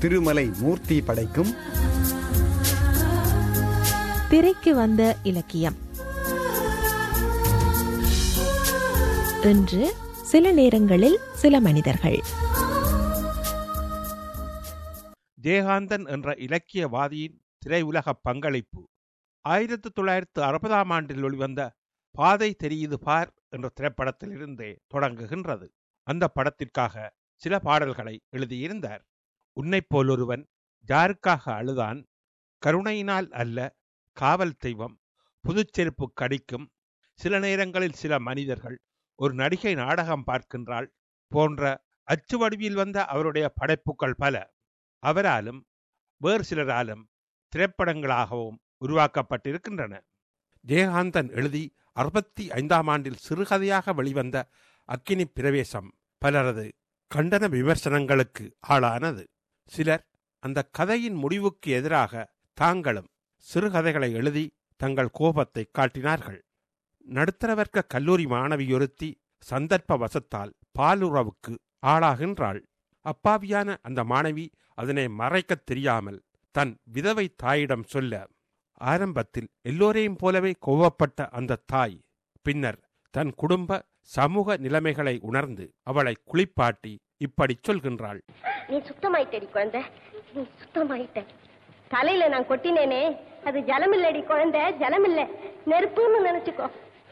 திருமலை மூர்த்தி படைக்கும் திரைக்கு வந்த இலக்கியம் இன்று சில நேரங்களில் சில மனிதர்கள் ஜெயகாந்தன் என்ற இலக்கியவாதியின் திரையுலக பங்களிப்பு ஆயிரத்தி தொள்ளாயிரத்து அறுபதாம் ஆண்டில் வெளிவந்த பாதை தெரியுது பார் என்ற திரைப்படத்திலிருந்தே தொடங்குகின்றது அந்த படத்திற்காக சில பாடல்களை எழுதியிருந்தார் உன்னைப் போலொருவன் யாருக்காக அழுதான் கருணையினால் அல்ல காவல் தெய்வம் புதுச்செருப்பு கடிக்கும் சில நேரங்களில் சில மனிதர்கள் ஒரு நடிகை நாடகம் பார்க்கின்றாள் போன்ற அச்சு வடிவில் வந்த அவருடைய படைப்புகள் பல அவராலும் வேறு சிலராலும் திரைப்படங்களாகவும் உருவாக்கப்பட்டிருக்கின்றன ஜெயகாந்தன் எழுதி அறுபத்தி ஐந்தாம் ஆண்டில் சிறுகதையாக வெளிவந்த அக்கினி பிரவேசம் பலரது கண்டன விமர்சனங்களுக்கு ஆளானது சிலர் அந்த கதையின் முடிவுக்கு எதிராக தாங்களும் சிறுகதைகளை எழுதி தங்கள் கோபத்தை காட்டினார்கள் நடுத்தர வர்க்க கல்லூரி மாணவியொருத்தி சந்தர்ப்ப வசத்தால் பாலுறவுக்கு ஆளாகின்றாள் அப்பாவியான அந்த மாணவி அதனை மறைக்கத் தெரியாமல் தன் விதவை தாயிடம் சொல்ல ஆரம்பத்தில் எல்லோரையும் போலவே கோவப்பட்ட அந்த தாய் பின்னர் தன் குடும்ப சமூக நிலைமைகளை உணர்ந்து அவளை குளிப்பாட்டி இப்படி சொல்கின்றாள் நீ சுத்தமாயிட்டடி குழந்தை நீ சுத்தமாயிட்ட தலையில நான் கொட்டினேனே அது ஜலம் இல்லடி குழந்தை ஜலம் இல்ல நெருப்புன்னு நினைச்சுக்கோ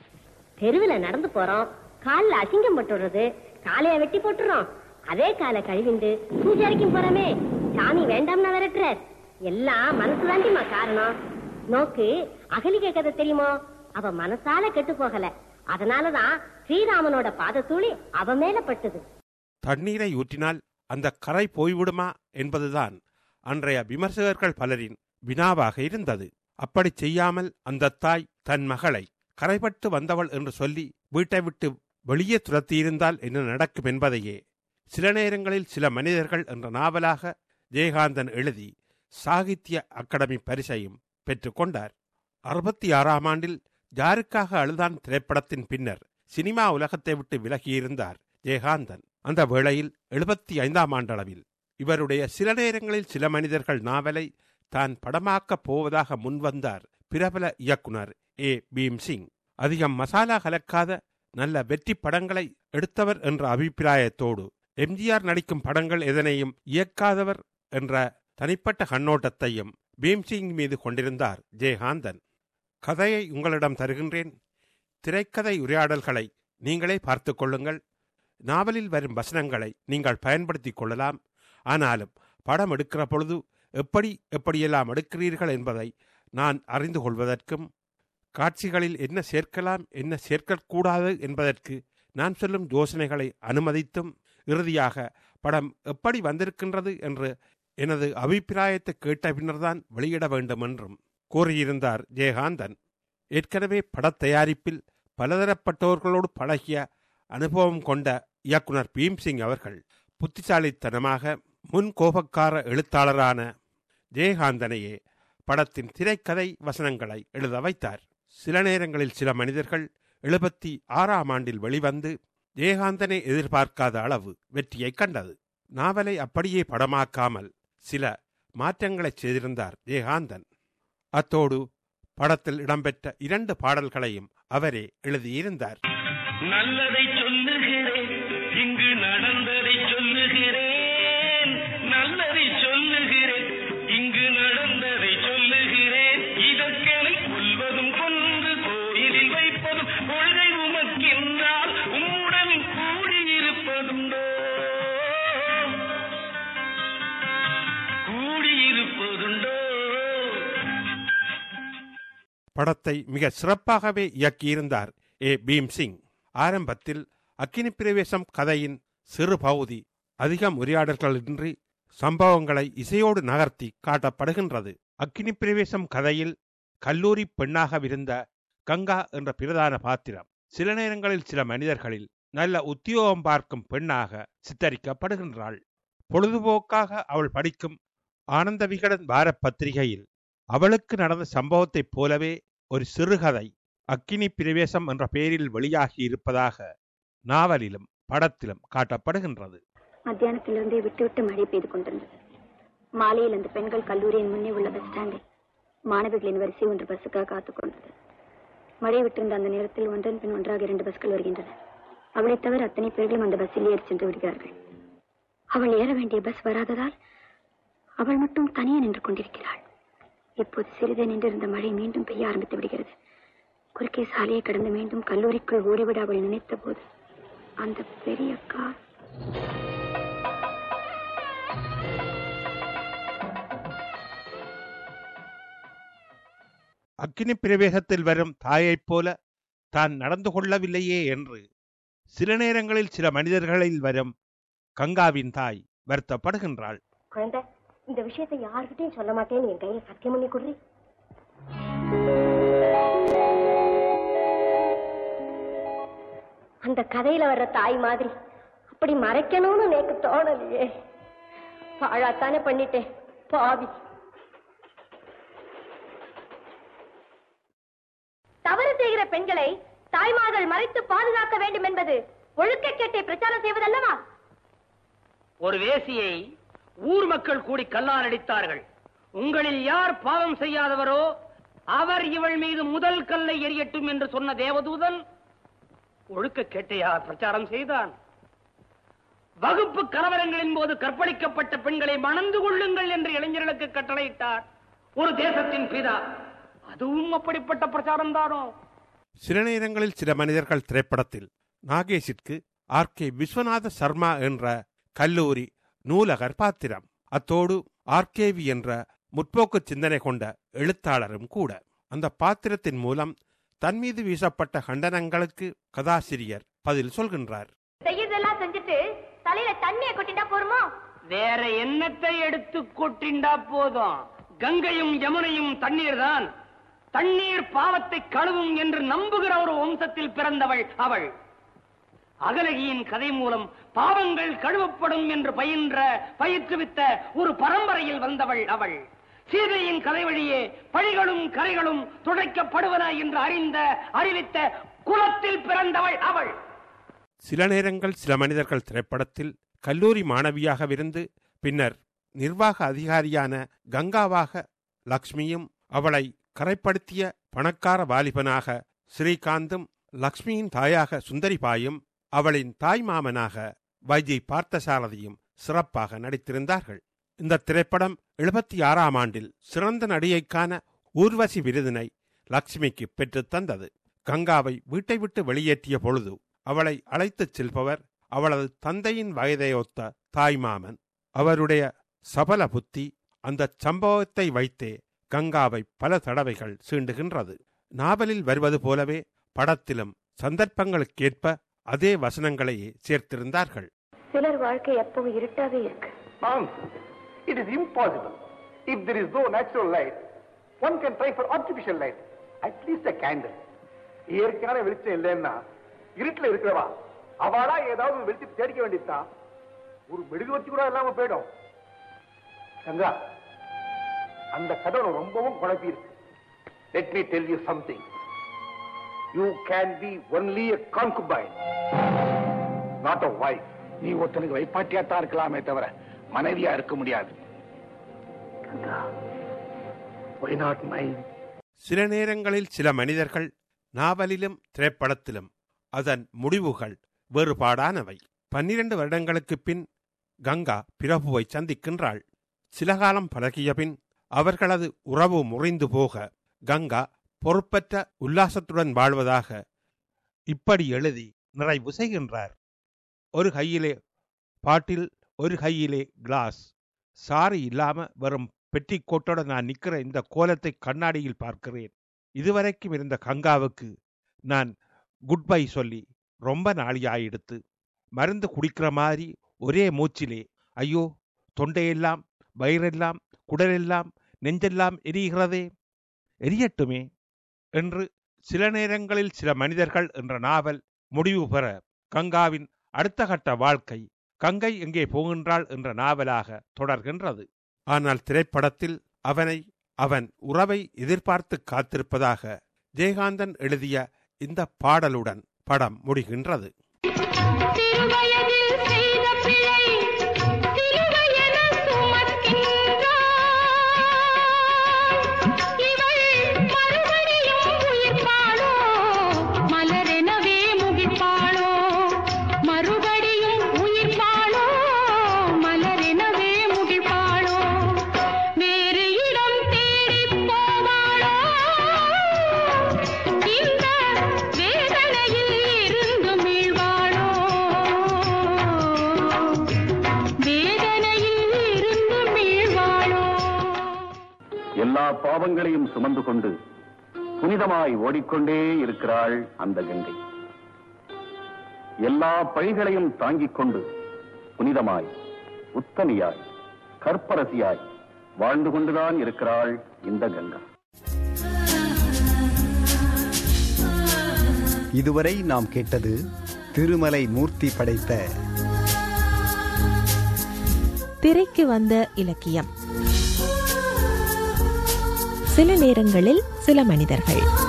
தெருவுல நடந்து போறோம் கால்ல அசிங்கம் போட்டுடுறது காலைய வெட்டி போட்டுறோம் அதே காலை கழுவிண்டு பூஜை அறைக்கும் போறமே சாமி வேண்டாம்னா விரட்டுறார் எல்லாம் மனசு தாண்டிமா காரணம் நோக்கு அகலிகை கதை தெரியுமோ அவ மனசால கெட்டு போகல அதனாலதான் ஸ்ரீராமனோட பாதத்தூளி அவ மேல பட்டுது தண்ணீரை ஊற்றினால் அந்த கரை போய்விடுமா என்பதுதான் அன்றைய விமர்சகர்கள் பலரின் வினாவாக இருந்தது அப்படி செய்யாமல் அந்த தாய் தன் மகளை கரைபட்டு வந்தவள் என்று சொல்லி வீட்டை விட்டு வெளியே துரத்தியிருந்தால் என்ன நடக்கும் என்பதையே சில நேரங்களில் சில மனிதர்கள் என்ற நாவலாக ஜெயகாந்தன் எழுதி சாகித்ய அகாடமி பரிசையும் பெற்றுக்கொண்டார் அறுபத்தி ஆறாம் ஆண்டில் யாருக்காக அழுதான் திரைப்படத்தின் பின்னர் சினிமா உலகத்தை விட்டு விலகியிருந்தார் ஜெயகாந்தன் அந்த வேளையில் எழுபத்தி ஐந்தாம் ஆண்டளவில் இவருடைய சில நேரங்களில் சில மனிதர்கள் நாவலை தான் படமாக்கப் போவதாக முன்வந்தார் பிரபல இயக்குனர் ஏ பீம் சிங் அதிகம் மசாலா கலக்காத நல்ல வெற்றி படங்களை எடுத்தவர் என்ற அபிப்பிராயத்தோடு எம்ஜிஆர் நடிக்கும் படங்கள் எதனையும் இயக்காதவர் என்ற தனிப்பட்ட கண்ணோட்டத்தையும் பீம்சிங் மீது கொண்டிருந்தார் ஜெயகாந்தன் கதையை உங்களிடம் தருகின்றேன் திரைக்கதை உரையாடல்களை நீங்களே பார்த்து கொள்ளுங்கள் நாவலில் வரும் வசனங்களை நீங்கள் பயன்படுத்திக் கொள்ளலாம் ஆனாலும் படம் எடுக்கிற பொழுது எப்படி எப்படியெல்லாம் எடுக்கிறீர்கள் என்பதை நான் அறிந்து கொள்வதற்கும் காட்சிகளில் என்ன சேர்க்கலாம் என்ன சேர்க்கக்கூடாது என்பதற்கு நான் சொல்லும் யோசனைகளை அனுமதித்தும் இறுதியாக படம் எப்படி வந்திருக்கின்றது என்று எனது அபிப்பிராயத்தை கேட்ட பின்னர்தான் வெளியிட வேண்டும் என்றும் கூறியிருந்தார் ஜெயகாந்தன் ஏற்கனவே படத் தயாரிப்பில் பலதரப்பட்டோர்களோடு பழகிய அனுபவம் கொண்ட இயக்குனர் பீம்சிங் அவர்கள் புத்திசாலித்தனமாக முன் கோபக்கார எழுத்தாளரான ஜெயகாந்தனையே படத்தின் திரைக்கதை வசனங்களை எழுத வைத்தார் சில நேரங்களில் சில மனிதர்கள் எழுபத்தி ஆறாம் ஆண்டில் வெளிவந்து ஜெயகாந்தனை எதிர்பார்க்காத அளவு வெற்றியை கண்டது நாவலை அப்படியே படமாக்காமல் சில மாற்றங்களை செய்திருந்தார் ஜெயகாந்தன் அத்தோடு படத்தில் இடம்பெற்ற இரண்டு பாடல்களையும் அவரே எழுதியிருந்தார் நல்லதை சொல்லுகிறேன் இங்கு நடந்ததை சொல்லுகிறேன் நல்லதை சொல்லுகிறேன் இங்கு நடந்ததை சொல்லுகிறேன் இதற்கெனை கொல்வதும் கொன்று கோயிலில் வைப்பதும் கொள்கை உமக்கின்றால் உம்முடன் கூடியிருப்பதுண்டோ கூடியிருப்பதுண்டோ படத்தை மிக சிறப்பாகவே இயக்கியிருந்தார் ஏ பீம் சிங் ஆரம்பத்தில் அக்கினி பிரவேசம் கதையின் சிறு பகுதி அதிகம் உரையாடல்களின்றி சம்பவங்களை இசையோடு நகர்த்தி காட்டப்படுகின்றது அக்கினி பிரவேசம் கதையில் கல்லூரி பெண்ணாகவிருந்த கங்கா என்ற பிரதான பாத்திரம் சில நேரங்களில் சில மனிதர்களில் நல்ல உத்தியோகம் பார்க்கும் பெண்ணாக சித்தரிக்கப்படுகின்றாள் பொழுதுபோக்காக அவள் படிக்கும் ஆனந்த விகடன் வார பத்திரிகையில் அவளுக்கு நடந்த சம்பவத்தைப் போலவே ஒரு சிறுகதை அக்கினி பிரவேசம் என்ற பெயரில் வெளியாகி இருப்பதாக நாவலிலும் படத்திலும் காட்டப்படுகின்றது மத்தியானத்திலிருந்தே விட்டு விட்டு மழை பெய்து கொண்டிருந்தது மாலையில் அந்த பெண்கள் கல்லூரியின் முன்னே உள்ள பஸ் ஸ்டாண்டில் மாணவிகளின் வரிசை ஒன்று பஸ்ஸுக்காக காத்துக் கொண்டது மழை விட்டிருந்த அந்த நேரத்தில் ஒன்றன் பின் ஒன்றாக இரண்டு பஸ்கள் வருகின்றன அவளைத் தவிர அத்தனை பேர்களும் அந்த பஸ்ஸில் ஏறி சென்று விடுகிறார்கள் அவள் ஏற வேண்டிய பஸ் வராததால் அவள் மட்டும் தனியே நின்று கொண்டிருக்கிறாள் இப்போது சிறிது நின்றிருந்த மழை மீண்டும் பெய்ய ஆரம்பித்து விடுகிறது குறுக்கே சாலையை கடந்து மீண்டும் கல்லூரிக்குள் ஓடிவிட அவள் நினைத்த போது அந்த பெரிய கார் அக்கினி பிரவேசத்தில் வரும் தாயைப் போல தான் நடந்து கொள்ளவில்லையே என்று சில நேரங்களில் சில மனிதர்களில் வரும் கங்காவின் தாய் வருத்தப்படுகின்றாள் குழந்தை இந்த விஷயத்தை யார்கிட்டயும் சொல்ல மாட்டேன்னு என் கையில சத்தியம் பண்ணி கொடுறி அந்த கதையில வர்ற தாய் மாதிரி அப்படி மறைக்கணும்னு எனக்கு தோணலையே பாழாத்தானே பண்ணிட்டேன் பாவி தவறு செய்கிற பெண்களை தாய்மார்கள் மறைத்து பாதுகாக்க வேண்டும் என்பது ஒழுக்கக்கேட்டை பிரச்சாரம் செய்வதல்லவா ஒரு வேசியை ஊர் மக்கள் கூடி கல்லால் அடித்தார்கள் உங்களில் யார் பாவம் செய்யாதவரோ அவர் இவள் மீது முதல் கல்லை எறியட்டும் என்று சொன்ன தேவதூதன் ஒழுக்க கேட்டையார் பிரச்சாரம் செய்தான் வகுப்பு கலவரங்களின் போது கற்பழிக்கப்பட்ட பெண்களை மணந்து கொள்ளுங்கள் என்று இளைஞர்களுக்கு கட்டளையிட்டார் ஒரு தேசத்தின் பிதா அதுவும் அப்படிப்பட்ட பிரச்சாரம் தானோ சில நேரங்களில் சில மனிதர்கள் திரைப்படத்தில் நாகேஷிற்கு ஆர் கே விஸ்வநாத சர்மா என்ற கல்லூரி நூலகர் பாத்திரம் அத்தோடு ஆர்கேவி என்ற முற்போக்கு சிந்தனை கொண்ட எழுத்தாளரும் கூட அந்த பாத்திரத்தின் மூலம் தன் மீது வீசப்பட்ட கண்டனங்களுக்கு கதாசிரியர் பதில் சொல்கின்றார் செய்யறதெல்லாம் செஞ்சுட்டு தலையில தண்ணிய கொட்டிட்டா போருமோ வேற எண்ணத்தை எடுத்து கொட்டிண்டா போதும் கங்கையும் யமுனையும் தண்ணீர் தான் தண்ணீர் பாவத்தை கழுவும் என்று நம்புகிற ஒரு வம்சத்தில் பிறந்தவள் அவள் அகலகியின் கதை மூலம் பாவங்கள் கழுவப்படும் என்று பயின்ற பயிற்றுவித்த ஒரு பரம்பரையில் வந்தவள் அவள் சீதையின் கதை வழியே பழிகளும் கரைகளும் துடைக்கப்படுவன என்று அறிந்த அறிவித்த குலத்தில் பிறந்தவள் அவள் சில நேரங்கள் சில மனிதர்கள் திரைப்படத்தில் கல்லூரி மாணவியாகவிருந்து பின்னர் நிர்வாக அதிகாரியான கங்காவாக லக்ஷ்மியும் அவளை கரைப்படுத்திய பணக்கார வாலிபனாக ஸ்ரீகாந்தும் லக்ஷ்மியின் தாயாக சுந்தரிபாயும் அவளின் தாய் மாமனாக வைஜி பார்த்தசாரதியும் சிறப்பாக நடித்திருந்தார்கள் இந்த திரைப்படம் எழுபத்தி ஆறாம் ஆண்டில் சிறந்த நடிகைக்கான ஊர்வசி விருதினை லக்ஷ்மிக்கு பெற்றுத் தந்தது கங்காவை வீட்டை விட்டு வெளியேற்றிய பொழுது அவளை அழைத்துச் செல்பவர் அவளது தந்தையின் வயதையொத்த தாய்மாமன் அவருடைய சபல புத்தி அந்த சம்பவத்தை வைத்தே கங்காவை பல தடவைகள் சீண்டுகின்றது நாவலில் வருவது போலவே படத்திலும் சந்தர்ப்பங்களுக்கேற்ப அதே வசனங்களையே சேர்த்திருந்தார்கள் சிலர் வாழ்க்கை எப்பவும் இருட்டாவே இருக்கு Nonsense. It is impossible. If there is no natural light, one can try for artificial light. At least a candle. இயற்கையான வெளிச்சம் இல்லைன்னா இருட்டுல இருக்கிறவா அவளா ஏதாவது ஒரு வெளிச்சம் தேடிக்க வேண்டியதுதான் ஒரு மெழுகுவர்த்தி கூட இல்லாம போயிடும் கங்கா அந்த கதை உன்னை ரொம்பவும் குழப்பி இருக்கு let me tell you something you can be only a concubine not a wife நீ ஒருத்தனுக்கு வைப்பாட்டியா தான் இருக்கலாமே தவிர மனைவியா இருக்க முடியாது why not mine சில நேரங்களில் சில மனிதர்கள் நாவலிலும் திரைப்படத்திலும் அதன் முடிவுகள் வேறுபாடானவை பன்னிரண்டு வருடங்களுக்குப் பின் கங்கா பிரபுவை சந்திக்கின்றாள் சில காலம் பழகிய பின் அவர்களது உறவு முறிந்து போக கங்கா பொறுப்பற்ற உல்லாசத்துடன் வாழ்வதாக இப்படி எழுதி நிறைவு செய்கின்றார் ஒரு கையிலே பாட்டில் ஒரு கையிலே கிளாஸ் சாரி இல்லாம வெறும் பெட்டிக்கோட்டோட நான் நிக்கிற இந்த கோலத்தை கண்ணாடியில் பார்க்கிறேன் இதுவரைக்கும் இருந்த கங்காவுக்கு நான் குட் பை சொல்லி ரொம்ப நாளியாயிடுத்து மருந்து குடிக்கிற மாதிரி ஒரே மூச்சிலே ஐயோ தொண்டையெல்லாம் வயிறெல்லாம் குடலெல்லாம் நெஞ்செல்லாம் எரிகிறதே எரியட்டுமே என்று சில நேரங்களில் சில மனிதர்கள் என்ற நாவல் முடிவு பெற கங்காவின் அடுத்த கட்ட வாழ்க்கை கங்கை எங்கே போகின்றாள் என்ற நாவலாக தொடர்கின்றது ஆனால் திரைப்படத்தில் அவனை அவன் உறவை எதிர்பார்த்து காத்திருப்பதாக ஜெயகாந்தன் எழுதிய இந்த பாடலுடன் படம் முடிகின்றது சிறுவயதில் செய்த பிழை சிலுவையென சுமக்கின்ற பாவங்களையும் சுமந்து கொண்டு புனிதமாய் ஓடிக்கொண்டே இருக்கிறாள் அந்த கங்கை எல்லா பழிகளையும் தாங்கிக் கொண்டு புனிதமாய் உத்தமியாய் கற்பரசியாய் வாழ்ந்து கொண்டுதான் இருக்கிறாள் இந்த கங்கா இதுவரை நாம் கேட்டது திருமலை மூர்த்தி படைத்த திரைக்கு வந்த இலக்கியம் சில நேரங்களில் சில மனிதர்கள்